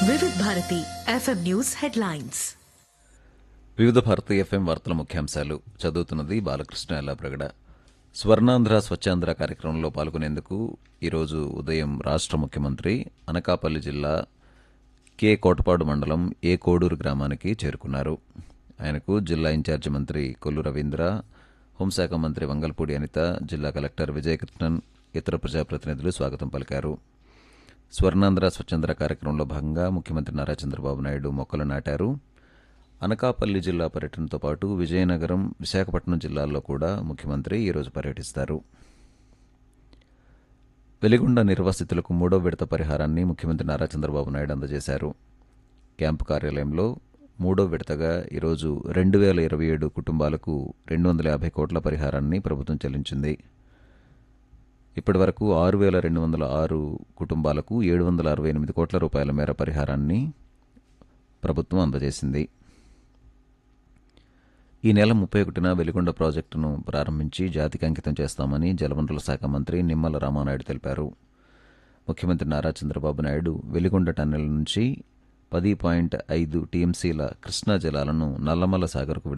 వివిధ Bharati FM news headlines వివిధ Bharati FM వార్తల ముఖ్యాంశాలు చదువుతున్నది బాలకృష్ణ ఎల్లాప్రగడ స్వర్ణాంధ్ర స్వచ్ఛాంధ్ర కార్యక్రమంలో పాల్గొనేందుకు ఈరోజు ఉదయం రాష్ట్ర ముఖ్యమంత్రి అనకాపల్లి జిల్లా కె కోటపాడు మండలం ఏ కోడూరు గ్రామానికి చేరుకున్నారు ఆయనకు జిల్లా ఇన్ఛార్జి మంత్రి కొల్లు రవీంద్ర హోంశాఖ మంత్రి వంగల్పూడి అనిత జిల్లా కలెక్టర్ విజయకృష్ణన్ ఇతర ప్రజాప్రతినిధులు స్వాగతం పలికారు స్వర్ణాంధ్ర స్వచ్ఛంద్ర కార్యక్రమంలో భాగంగా ముఖ్యమంత్రి నారా చంద్రబాబు నాయుడు మొక్కలు నాటారు అనకాపల్లి జిల్లా పర్యటనతో పాటు విజయనగరం విశాఖపట్నం జిల్లాల్లో కూడా ముఖ్యమంత్రి ఈరోజు పర్యటిస్తారు వెలిగొండ నిర్వాసితులకు మూడో విడత పరిహారాన్ని ముఖ్యమంత్రి నారా చంద్రబాబు నాయుడు అందజేశారు క్యాంపు కార్యాలయంలో మూడో విడతగా ఈరోజు రెండు వేల ఇరవై ఏడు కుటుంబాలకు రెండు వందల యాభై కోట్ల పరిహారాన్ని ప్రభుత్వం చెల్లించింది ఇప్పటి వరకు ఆరు వేల రెండు వందల ఆరు కుటుంబాలకు ఏడు వందల అరవై ఎనిమిది కోట్ల రూపాయల మేర పరిహారాన్ని ప్రభుత్వం అందజేసింది ఈ నెల ముప్పై ఒకటిన వెలిగొండ ప్రాజెక్టును ప్రారంభించి జాతికి అంకితం చేస్తామని జలవనరుల శాఖ మంత్రి నిమ్మల రామానాయుడు తెలిపారు ముఖ్యమంత్రి నారా చంద్రబాబు నాయుడు వెలిగొండ టన్నెల్ నుంచి పది పాయింట్ ఐదు టీఎంసీల కృష్ణా జలాలను నల్లమల్ల సాగర్కు విడుదల